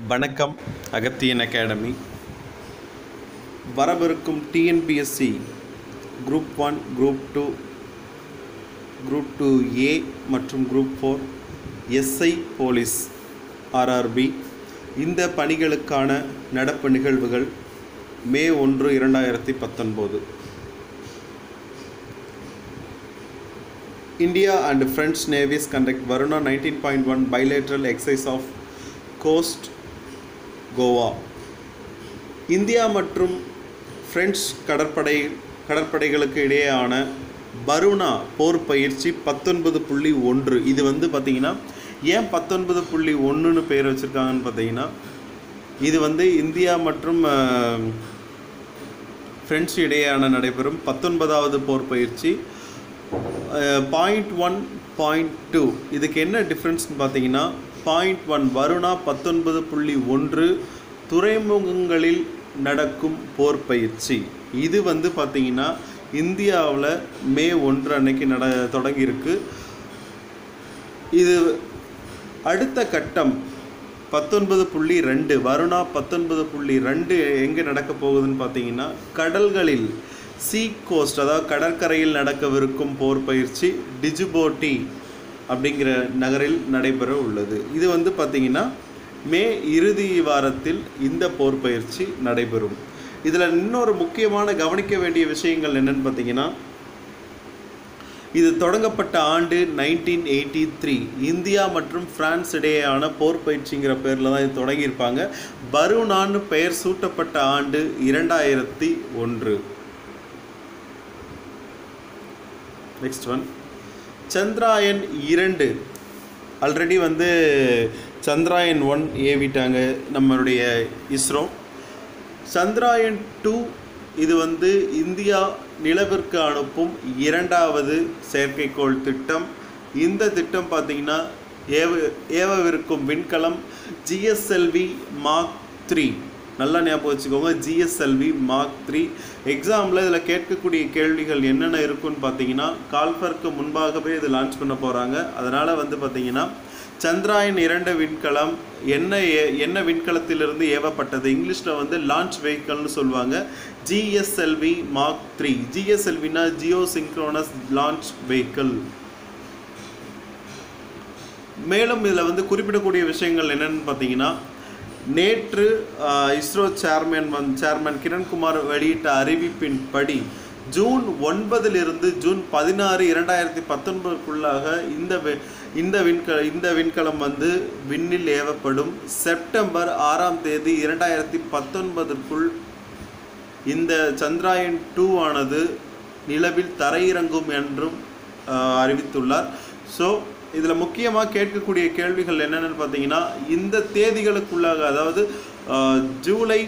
வணக்கம் அகத்தியன் அகாடமி வரவிருக்கும் TNPSC group one group two group two A மற்றும் group four SI police RRB இந்த பணிகளுக்கான நடப்பு நிகழ்வுகள் மே ஒன்று இரண்டாயிரத்தி பத்தொன்பது India and French navies conduct Varuna 19.1 bilateral exercise of coast Goa India மற்றும் பிரெஞ்சு கடற்படை கடற்படைகளுக்கு இடையேயான பருணா போர் பயிற்சி பத்தொன்பது புள்ளி ஒன்று இது வந்து பார்த்திங்கன்னா ஏன் பத்தொன்பது புள்ளி ஒன்றுன்னு பேர் வச்சுருக்காங்கன்னு பார்த்தீங்கன்னா இது வந்து இந்தியா மற்றும் அஹ், பிரெஞ்சு இடையேயான நடைபெறும் பத்தொன்பதாவது போர் பயிற்சி பாயிண்ட் ஒன் பாயிண்ட் டூ இதுக்கு என்ன டிஃப்ரென்ஸ்னு பார்த்தீங்கன்னா பாயிண்ட் ஒன் வருணா பத்தொன்பது புள்ளி ஒன்று துறைமுகங்களில் நடக்கும் போர் பயிற்சி இது வந்து பார்த்தீங்கன்னா இந்தியாவில் மே ஒன்று அன்னைக்கு நட தொடங்கியிருக்கு இது அடுத்த கட்டம் பத்தொன்பது புள்ளி ரெண்டு வருணா பத்தொன்பது புள்ளி ரெண்டு எங்கே நடக்க போகுதுன்னு பார்த்தீங்கன்னா கடல்களில் சீ கோஸ்ட் அதாவது கடற்கரையில் நடக்கவிருக்கும் போர் பயிற்சி டிஜிபோட்டி அப்படிங்கிற நகரில் நடைபெற உள்ளது இது வந்து பார்த்தீங்கன்னா மே இறுதி வாரத்தில் இந்த போர் பயிற்சி நடைபெறும் இதில் இன்னொரு முக்கியமான கவனிக்க வேண்டிய விஷயங்கள் என்னன்னு பார்த்தீங்கன்னா இது தொடங்கப்பட்ட ஆண்டு நைன்டீன் எயிட்டி த்ரீ இந்தியா மற்றும் பிரான்ஸ் இடையேயான போர் பயிற்சிங்கிற பேரில் தான் இது தொடங்கியிருப்பாங்க பருனான்னு பெயர் சூட்டப்பட்ட ஆண்டு இரண்டாயிரத்தி ஒன்று நெக்ஸ்ட் ஒன் சந்திராயன் இரண்டு ஆல்ரெடி வந்து சந்திராயன் ஒன் ஏவிட்டாங்க நம்மளுடைய இஸ்ரோ சந்திராயன் டூ இது வந்து இந்தியா நிலவிற்கு அனுப்பும் இரண்டாவது செயற்கைக்கோள் திட்டம் இந்த திட்டம் பார்த்தீங்கன்னா ஏவ ஏவவிருக்கும் விண்கலம் ஜிஎஸ்எல்வி மார்க் த்ரீ நல்லா ஞாபகம் வச்சுக்கோங்க ஜிஎஸ்எல்வி மார்க் த்ரீ எக்ஸாமில் இதில் கேட்கக்கூடிய கேள்விகள் என்னென்ன இருக்குன்னு பார்த்தீங்கன்னா கால்ஃபருக்கு முன்பாகவே இது லான்ச் பண்ண போகிறாங்க அதனால் வந்து பார்த்தீங்கன்னா சந்திராயன் இரண்டு விண்கலம் என்ன ஏ- என்ன விண்கலத்திலிருந்து ஏவப்பட்டது இங்கிலீஷில் வந்து லான்ச் வெஹிக்கல்னு சொல்லுவாங்க GSLV mark three ஜிஎஸ்எல்வினா Jio synchronous launch vehicle மேலும் இதில் வந்து குறிப்பிடக்கூடிய விஷயங்கள் என்னன்னு பார்த்தீங்கன்னா நேற்று ஆஹ், இஸ்ரோ சேர்மேன் வந் சேர்மன் கிரண்குமார் வெளியிட்ட அறிவிப்பின்படி ஜூன் ஒன்பதிலிருந்து ஜூன் பதினாறு இரண்டாயிரத்தி பத்தொன்பதுக்குள்ளாக இந்த வி- இந்த விண்கல இந்த விண்கலம் வந்து விண்ணில் ஏவப்படும் செப்டம்பர் ஆறாம் தேதி இரண்டாயிரத்தி பத்தொன்பதற்குள் இந்த சந்திராயன் டூ ஆனது நிலவில் தரையிறங்கும் என்றும் ஆஹ், அறிவித்துள்ளார் ஸோ இதில் முக்கியமாக கேட்கக்கூடிய கேள்விகள் என்னென்னு பார்த்தீங்கன்னா இந்த தேதிகளுக்குள்ளாக அதாவது ஆஹ், ஜூலை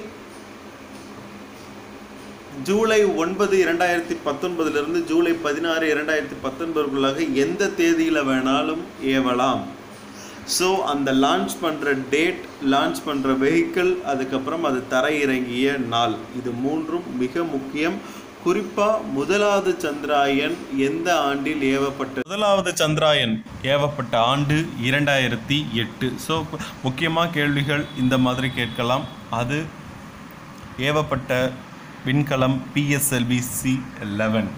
ஜூலை ஒன்பது இரண்டாயிரத்தி பத்தொன்பதுலேருந்து ஜூலை பதினாறு இரண்டாயிரத்தி பத்தொன்பதுக்குள்ளாக எந்த தேதியில் வேணாலும் ஏவலாம் ஸோ அந்த லான்ச் பண்ணுற டேட் லான்ச் பண்ணுற வெஹிக்கிள் அதுக்கப்புறம் அது தரையிறங்கிய நாள் இது மூன்றும் மிக முக்கியம் குறிப்பாக முதலாவது சந்திராயன் எந்த ஆண்டில் ஏவப்பட்டது முதலாவது சந்திராயன் ஏவப்பட்ட ஆண்டு இரண்டாயிரத்தி எட்டு ஸோ முக்கியமாக கேள்விகள் இந்த மாதிரி கேட்கலாம் அது ஏவப்பட்ட விண்கலம் பிஎஸ்எல்வி சி லெவன்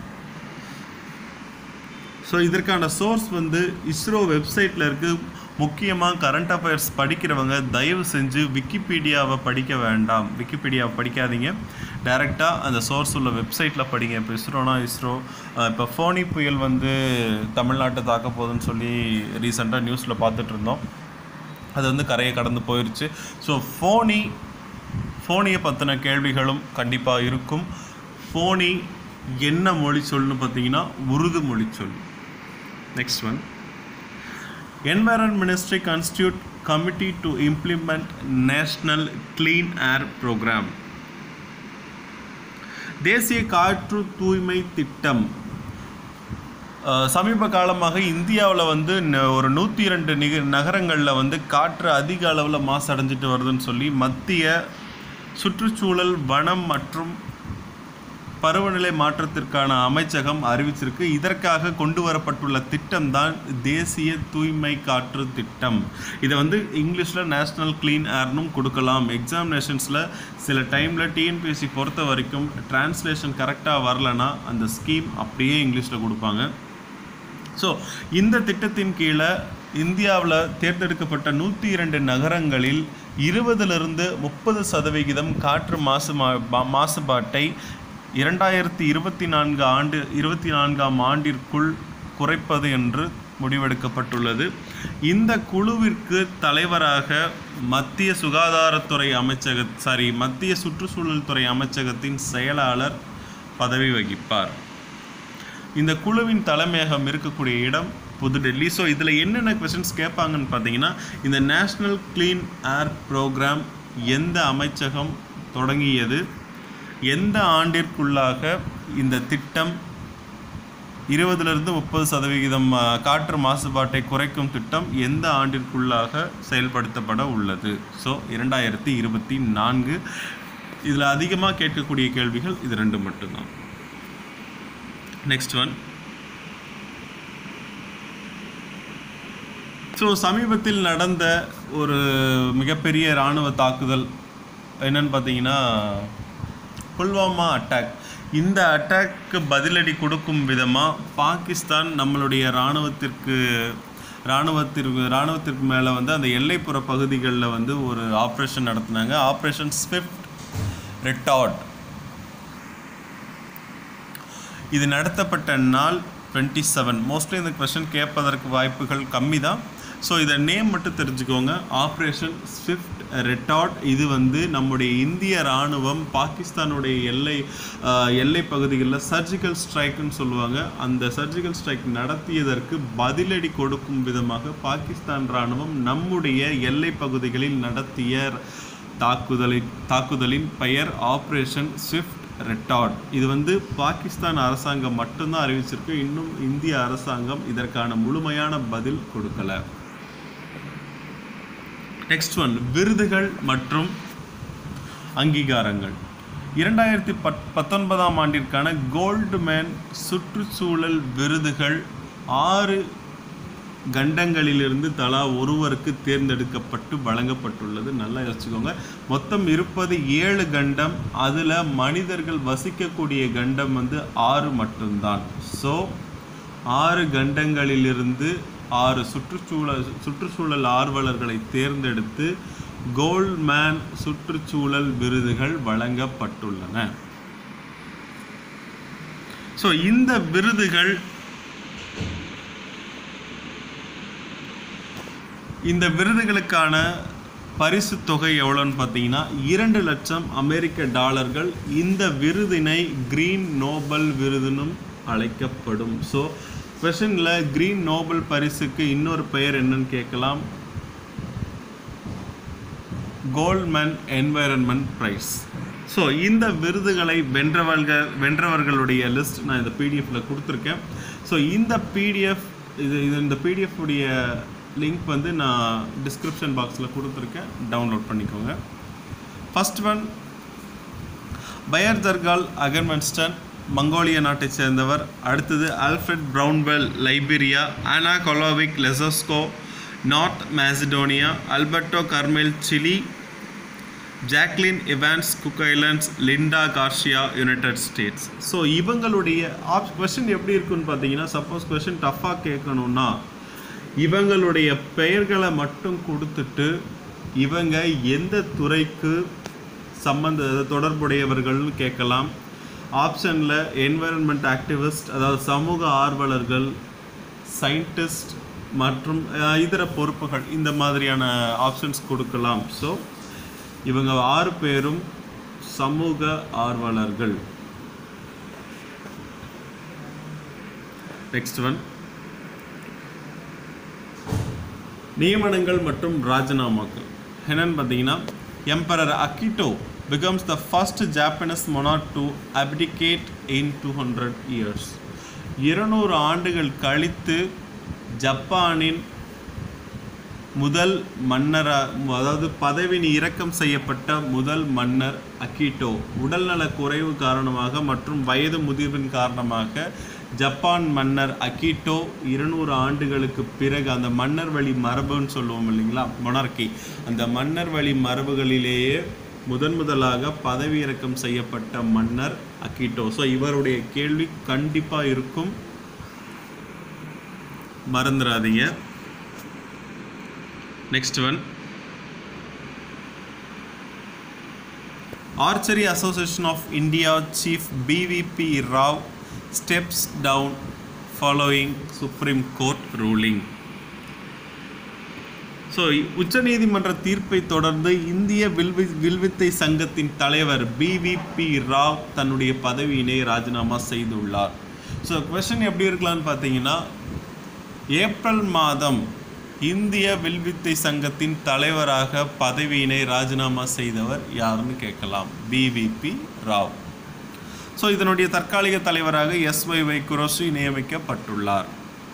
ஸோ இதற்கான சோர்ஸ் வந்து இஸ்ரோ வெப்சைட்டில் இருக்குது முக்கியமாக கரண்ட் அஃபேர்ஸ் படிக்கிறவங்க தயவு செஞ்சு விக்கிபீடியாவை படிக்க வேண்டாம் விக்கிபீடியாவை படிக்காதீங்க டைரெக்டாக அந்த சோர்ஸ் உள்ள வெப்சைட்டில் படிங்க இப்போ இஸ்ரோனா இஸ்ரோ அஹ் இப்போ ஃபோனி புயல் வந்து தமிழ்நாட்டை தாக்க போகுதுன்னு சொல்லி ரீசெண்டாக நியூஸில் பார்த்துட்டு இருந்தோம் அது வந்து கரையை கடந்து போயிடுச்சு ஸோ ஃபோனி ஃபோனியை பற்றின கேள்விகளும் கண்டிப்பாக இருக்கும் ஃபோனி என்ன மொழி சொல்னு பார்த்தீங்கன்னா உருது மொழி சொல் next one environ ministry constitute committee to implement national clean air program தேசிய காற்று தூய்மை திட்டம் அஹ், சமீப காலமாக இந்தியாவில் வந்து ந- ஒரு நூற்றி இரண்டு நிக நகரங்களில் வந்து காற்று அதிக அளவில் மாசடைஞ்சிட்டு வருதுன்னு சொல்லி மத்திய சுற்றுச்சூழல் வனம் மற்றும் பருவநிலை மாற்றத்திற்கான அமைச்சகம் அறிவிச்சிருக்கு இதற்காக கொண்டு வரப்பட்டுள்ள திட்டம் தான் தேசிய தூய்மை காற்று திட்டம் இதை வந்து இங்கிலீஷில் நேஷ்னல் க்ளீன் ஏர்னும் கொடுக்கலாம் எக்ஸாமினேஷன்ஸில் சில டைமில் டிஎன்பிஎஸ்சி பொறுத்த வரைக்கும் டிரான்ஸ்லேஷன் கரெக்டாக வரலனா அந்த ஸ்கீம் அப்படியே இங்கிலீஷில் கொடுப்பாங்க ஸோ இந்த திட்டத்தின் கீழே இந்தியாவில் தேர்ந்தெடுக்கப்பட்ட நூற்றி இரண்டு நகரங்களில் இருபதிலிருந்து முப்பது சதவிகிதம் காற்று மாசு மா- மாசுபாட்டை இரண்டாயிரத்தி இருபத்தி நான்கு ஆண்டு இருபத்தி நான்காம் ஆண்டிற்குள் குறைப்பது என்று முடிவெடுக்கப்பட்டுள்ளது இந்த குழுவிற்கு தலைவராக மத்திய சுகாதாரத்துறை அமைச்சக சாரி மத்திய சுற்றுச்சூழல் துறை அமைச்சகத்தின் செயலாளர் பதவி வகிப்பார் இந்த குழுவின் தலைமையகம் இருக்கக்கூடிய இடம் புதுடெல்லி ஸோ இதில் என்னென்ன கொஸ்டின்ஸ் கேட்பாங்கன்னு பார்த்தீங்கன்னா இந்த நேஷ்னல் க்ளீன் ஏர் ப்ரோக்ராம் எந்த அமைச்சகம் தொடங்கியது எந்த ஆண்டிற்குள்ளாக இந்த திட்டம் இருபதுலேருந்து முப்பது சதவிகிதம் ஆ, காற்று மாசுபாட்டை குறைக்கும் திட்டம் எந்த ஆண்டிற்குள்ளாக செயல்படுத்தப்பட உள்ளது ஸோ இரண்டாயிரத்தி இருபத்தி நான்கு இதில் அதிகமாக கேட்கக்கூடிய கேள்விகள் இது ரெண்டு மட்டும்தான் நெக்ஸ்ட் ஒன் ஸோ சமீபத்தில் நடந்த ஒரு மிகப்பெரிய இராணுவ தாக்குதல் என்னன்னு பார்த்தீங்கன்னா புல்வாமா அட்டாக் இந்த அட்டாக்கு பதிலடி கொடுக்கும் விதமாக பாகிஸ்தான் நம்மளுடைய இராணுவத்திற்கு இராணுவத்திற்கு இராணுவத்திற்கு மேலே வந்து அந்த எல்லைப்புற பகுதிகளில் வந்து ஒரு ஆப்ரேஷன் நடத்தினாங்க ஆப்ரேஷன் ஸ்விஃப்ட் ரெட்டார்ட் இது நடத்தப்பட்ட நாள் டுவெண்ட்டி செவன் மோஸ்ட்லி இந்த கொஷின் கேட்பதற்கு வாய்ப்புகள் கம்மி தான் ஸோ இதை நேம் மட்டும் தெரிஞ்சுக்கோங்க ஆப்ரேஷன் ஸ்விஃப்ட் ரெட்டார்ட் இது வந்து நம்முடைய இந்திய இராணுவம் பாகிஸ்தானுடைய எல்லை ஆஹ், எல்லை பகுதிகளில் சர்ஜிக்கல் ஸ்ட்ரைக்குன்னு சொல்லுவாங்க அந்த சர்ஜிக்கல் ஸ்ட்ரைக் நடத்தியதற்கு பதிலடி கொடுக்கும் விதமாக பாகிஸ்தான் இராணுவம் நம்முடைய எல்லை பகுதிகளில் நடத்திய தாக்குதலை தாக்குதலின் பெயர் ஆப்ரேஷன் ஸ்விஃப்ட் ரெட்டார்ட் இது வந்து பாகிஸ்தான் அரசாங்கம் மட்டும்தான் அறிவிச்சிருக்கு இன்னும் இந்திய அரசாங்கம் இதற்கான முழுமையான பதில் கொடுக்கல நெக்ஸ்ட் ஒன் விருதுகள் மற்றும் அங்கீகாரங்கள் இரண்டாயிரத்தி பத் பத்தொன்பதாம் ஆண்டிற்கான கோல்டுமேன் சுற்றுச்சூழல் விருதுகள் ஆறு கண்டங்களிலிருந்து தலா ஒருவருக்கு தேர்ந்தெடுக்கப்பட்டு வழங்கப்பட்டுள்ளது நல்லா யோசிச்சுக்கோங்க மொத்தம் இருப்பது ஏழு கண்டம் அதில் மனிதர்கள் வசிக்கக்கூடிய கண்டம் வந்து ஆறு மட்டும்தான் ஸோ ஆறு கண்டங்களிலிருந்து ஆறு சுற்றுச்சூழல் சுற்றுச்சூழல் ஆர்வலர்களை தேர்ந்தெடுத்து கோல்ட்மேன் சுற்றுச்சூழல் விருதுகள் வழங்கப்பட்டுள்ளன ஸோ இந்த விருதுகள் இந்த விருதுகளுக்கான பரிசு தொகை எவ்வளோன்னு பார்த்தீங்கன்னா இரண்டு லட்சம் அமெரிக்க டாலர்கள் இந்த விருதினை கிரீன் நோபல் விருதுனும் அழைக்கப்படும் ஸோ கொஷனில் கிரீன் நோபல் பரிசுக்கு இன்னொரு பெயர் என்னன்னு கேட்கலாம் கோல்ட்மேன் என்வைரன்மெண்ட் ப்ரைஸ் ஸோ இந்த விருதுகளை வென்றவர்கள் வென்றவர்களுடைய லிஸ்ட் நான் இந்த பிடிஎஃப்ல கொடுத்துருக்கேன் ஸோ இந்த பிடிஎஃப் இது இது இந்த பிடிஎஃப் உடைய லிங்க் வந்து நான் டிஸ்கிரிப்ஷன் பாக்ஸில் கொடுத்துருக்கேன் டவுன்லோட் பண்ணிக்கோங்க ஃபர்ஸ்ட் ஒன் பயர் தர்கால் அகர்மென்ஸ்டன் மங்கோலிய நாட்டைச் சேர்ந்தவர் அடுத்தது Alfred Brownell Liberia Ana Colovic Lesoska North Macedonia Alberto Curamil Chile Jacqueline Evans Cook Islands Linda Garcia United States so இவங்களுடைய ஆப் கொஷின் எப்படி இருக்குன்னு பார்த்தீங்கன்னா சப்போஸ் கொஷின் டஃப்பாக கேட்கணும்னா இவங்களுடைய பெயர்களை மட்டும் கொடுத்துட்டு இவங்க எந்த துறைக்கு சம்பந்த தொடர்புடையவர்கள்னு கேட்கலாம் ஆப்ஷனில் என்வைரன்மெண்ட் ஆக்டிவிஸ்ட் அதாவது சமூக ஆர்வலர்கள் சயின்டிஸ்ட் மற்றும் அஹ், இதர பொறுப்புகள் இந்த மாதிரியான ஆப்ஷன்ஸ் கொடுக்கலாம் ஸோ இவங்க ஆறு பேரும் சமூக ஆர்வலர்கள் நெக்ஸ்ட் ஒன் நியமனங்கள் மற்றும் ராஜினாமாக்கள் என்னன்னு பார்த்தீங்கன்னா emperor Akihito becomes the first Japanese monarch to abdicate in 200 years இருநூறு ஆண்டுகள் கழித்து ஜப்பானின் முதல் மன்னரா அதாவது பதவி இறக்கம் செய்யப்பட்ட முதல் மன்னர் அகிட்டோ உடல்நல குறைவு காரணமாக மற்றும் வயது முதிர்வின் காரணமாக ஜப்பான் மன்னர் அகிட்டோ இருநூறு ஆண்டுகளுக்கு பிறகு அந்த மன்னர் வழி மரபுன்னு சொல்லுவோம் இல்லைங்களா மொனார்கி அந்த மன்னர் வழி மரபுகளிலேயே முதன் முதலாக பதவி இறக்கம் செய்யப்பட்ட மன்னர் அகிட்டோ ஸோ இவருடைய கேள்வி கண்டிப்பாக இருக்கும் மறந்துடாதீங்க next one archery association of India chief BVP Rao steps down following supreme court ruling so உச்சநீதிமன்ற தீர்ப்பை தொடர்ந்து இந்திய வில்வி வில்வித்தை சங்கத்தின் தலைவர் பிவிபி ராவ் தன்னுடைய பதவியினை ராஜினாமா செய்துள்ளார் ஸோ கொஸ்டின் எப்படி இருக்கலாம்னு பார்த்தீங்கன்னா ஏப்ரல் மாதம் இந்திய வில்வித்தை சங்கத்தின் தலைவராக பதவியினை ராஜினாமா செய்தவர் யாருன்னு கேட்கலாம் பிவிபி ராவ் ஸோ இதனுடைய தற்காலிக தலைவராக எஸ் ஒய் வை குரோஷி நியமிக்கப்பட்டுள்ளார்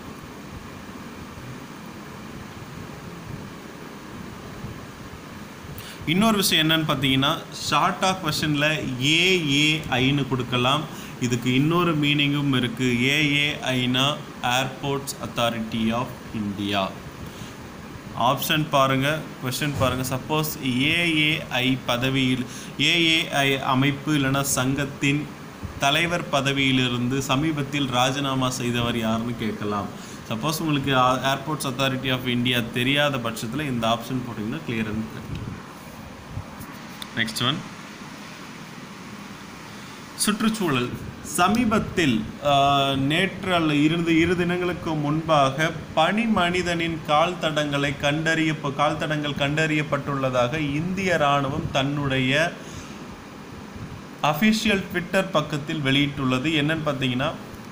இன்னொரு விஷயம் என்னன்னு பார்த்தீங்கன்னா ஷார்ட்டாக கொஷனில் ஏஏஐன்னு கொடுக்கலாம் இதுக்கு இன்னொரு மீனிங்கும் இருக்குது ஏஏஐனா airports authority of India option பாருங்கள் கொஷின் பாருங்கள் சப்போஸ் ஏஏஐ பதவியில் ஏஏஐ அமைப்பு இல்லைன்னா சங்கத்தின் தலைவர் பதவியிலிருந்து சமீபத்தில் ராஜினாமா செய்தவர் யாருன்னு கேட்கலாம் சப்போஸ் உங்களுக்கு ஏர்போர்ட்ஸ் அத்தாரிட்டி ஆஃப் இந்தியா தெரியாத பட்சத்தில் இந்த ஆப்ஷன் போட்டிங்கன்னா கிளியர்னு நெக்ஸ்ட் ஒன் சுற்றுச்சூழல் சமீபத்தில் ஆஹ், நேற்று அல்ல இருந்து இரு தினங்களுக்கு முன்பாக பனி மனிதனின் கால் தடங்களை கண்டறிய கால் தடங்கள் கண்டறியப்பட்டுள்ளதாக இந்திய இராணுவம் தன்னுடைய அஃபிஷியல் ட்விட்டர் பக்கத்தில் வெளியிட்டுள்ளது என்னன்னு பார்த்தீங்கன்னா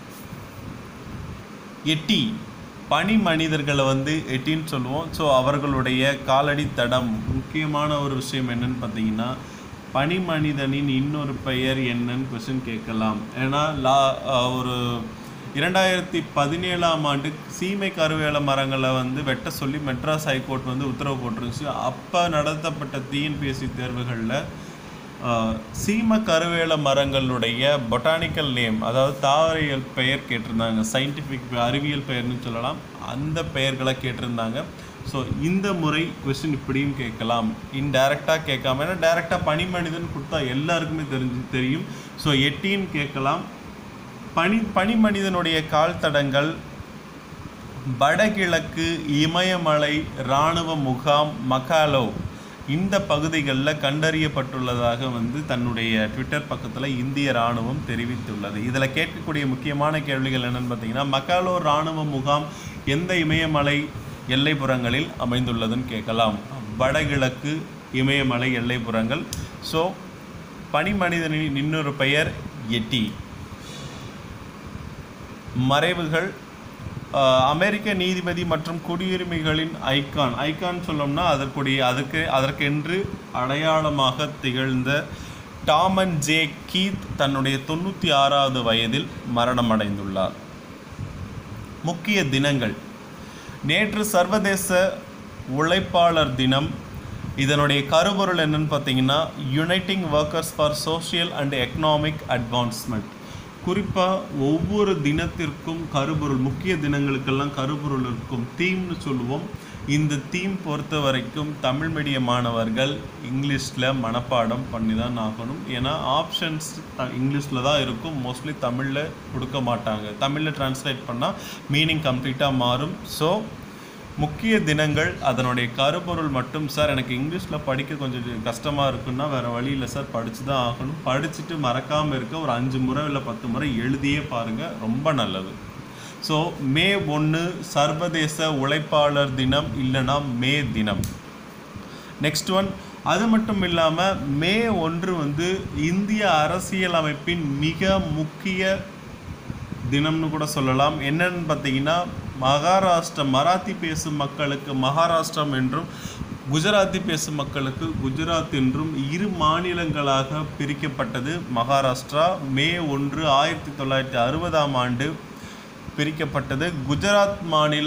எட்டி பனி மனிதர்களை வந்து எட்டின்னு சொல்லுவோம் ஸோ அவர்களுடைய காலடி தடம் முக்கியமான ஒரு விஷயம் என்னன்னு பார்த்தீங்கன்னா பனி மனிதனின் இன்னொரு பெயர் என்னன்னு கொஸ்டின் கேட்கலாம் ஏன்னா லா அஹ் ஒரு இரண்டாயிரத்தி பதினேழாம் ஆண்டு சீமை கருவேல மரங்களை வந்து வெட்ட சொல்லி மெட்ராஸ் ஹைகோர்ட் வந்து உத்தரவு போட்டிருந்துச்சு அப்போ நடத்தப்பட்ட டிஎன்பிஎஸ்சி தேர்வுகளில் ஆஹ் சீம கருவேல மரங்களுடைய பொட்டானிக்கல் நேம் அதாவது தாவரியல் பெயர் கேட்டிருந்தாங்க சயின்டிஃபிக் அறிவியல் பெயர்னு சொல்லலாம் அந்த பெயர்களை கேட்டிருந்தாங்க ஸோ இந்த முறை கொஸ்டின் இப்படியும் கேட்கலாம் இன்டைரக்டாக கேட்காம ஏன்னா டைரெக்டாக பனி மனிதன் கொடுத்தா எல்லாருக்குமே தெரிஞ்சு தெரியும் ஸோ எட்டின்னு கேட்கலாம் பனி பனி மனிதனுடைய கால் தடங்கள் வடகிழக்கு இமயமலை இராணுவ முகாம் மகாலோ இந்த பகுதிகளில் கண்டறியப்பட்டுள்ளதாக வந்து தன்னுடைய ட்விட்டர் பக்கத்தில் இந்திய இராணுவம் தெரிவித்துள்ளது இதில் கேட்கக்கூடிய முக்கியமான கேள்விகள் என்னன்னு பார்த்தீங்கன்னா மக்காலோ இராணுவ முகாம் எந்த இமயமலை எல்லைப்புறங்களில் அமைந்துள்ளதுன்னு கேட்கலாம் வடகிழக்கு இமயமலை எல்லைப்புறங்கள் ஸோ பனிமனிதனின் இன்னொரு பெயர் எட்டி மறைவுகள் ஆஹ், அமெரிக்க நீதிபதி மற்றும் குடியுரிமைகளின் ஐகான் ஐகான் சொல்லணும்னா அதற்குடைய அதுக்கு அதற்கென்று அடையாளமாக திகழ்ந்த டாமன் ஜே கீத் தன்னுடைய தொண்ணூற்றி ஆறாவது வயதில் மரணமடைந்துள்ளார் முக்கிய தினங்கள் நேற்று சர்வதேச உழைப்பாளர் தினம் இதனுடைய கருப்பொருள் என்னன்னு பார்த்தீங்கன்னா uniting workers for social and economic advancement குறிப்பாக ஒவ்வொரு தினத்திற்கும் கருப்பொருள் முக்கிய தினங்களுக்கெல்லாம் கருப்பொருள் இருக்கும் தீம்னு சொல்லுவோம் இந்த தீம் பொறுத்த வரைக்கும் தமிழ் மீடிய மாணவர்கள் இங்கிலீஷில் மனப்பாடம் பண்ணி தான் ஆகணும் ஏன்னா ஆப்ஷன்ஸ் இங்கிலீஷில் தான் இருக்கும் மோஸ்ட்லி தமிழில் கொடுக்க மாட்டாங்க தமிழில் டிரான்ஸ்லேட் பண்ணால் மீனிங் கம்ப்ளீட்டாக மாறும் ஸோ முக்கிய தினங்கள் அதனுடைய கருப்பொருள் மட்டும் சார் எனக்கு இங்கிலீஷில் படிக்க கொஞ்சம் கஷ்டமாக இருக்குன்னா வேறு வழி இல்லை சார் படித்து தான் ஆகணும் படிச்சுட்டு மறக்காமல் இருக்க ஒரு அஞ்சு முறை இல்லை பத்து முறை எழுதியே பாருங்கள் ரொம்ப நல்லது ஸோ மே ஒன்று சர்வதேச உழைப்பாளர் தினம் இல்லைன்னா மே தினம் நெக்ஸ்ட் ஒன் அது மட்டும் இல்லாமல் மே ஒன்று வந்து இந்திய அரசியலமைப்பின் மிக முக்கிய தினம்னு கூட சொல்லலாம் என்னன்னு பார்த்தீங்கன்னா மகாராஷ்டிரா மராத்தி பேசும் மக்களுக்கு மகாராஷ்டிரம் என்றும் குஜராத்தி பேசும் மக்களுக்கு குஜராத் என்றும் இரு மாநிலங்களாக பிரிக்கப்பட்டது மகாராஷ்டிரா மே ஒன்று ஆயிரத்தி தொள்ளாயிரத்தி அறுபதாம் ஆண்டு பிரிக்கப்பட்டது குஜராத் மாநிலம்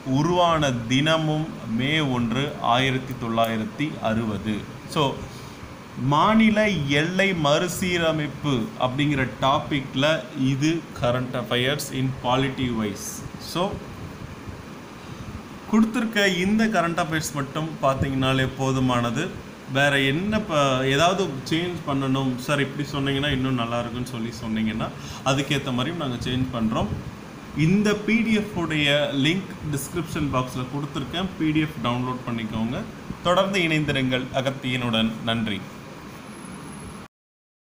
உருவான தினமும் மே ஒன்று ஆயிரத்தி தொள்ளாயிரத்தி அறுபது ஸோ மாநில எல்லை மறுசீரமைப்பு அப்படிங்கிற டாப்பிக்கில் இது current affairs in polity wise so கொடுத்துருக்க இந்த கரண்ட் அஃபேர்ஸ் மட்டும் பார்த்தீங்கனாலே போதுமானது வேற என்ன இப்போ ஏதாவது சேஞ்ச் பண்ணணும் சார் இப்படி சொன்னீங்கன்னா இன்னும் நல்லா இருக்கும்னு சொல்லி சொன்னீங்கன்னா அதுக்கேற்ற மாதிரியும் நாங்கள் சேஞ்ச் பண்ணுறோம் இந்த பிடிஎஃப் உடைய லிங்க் டிஸ்கிரிப்ஷன் பாக்ஸில் கொடுத்துருக்கேன் பிடிஎஃப் டவுன்லோட் பண்ணிக்கோங்க தொடர்ந்து இணைந்திருங்கள் அகத்தியனுடன் நன்றி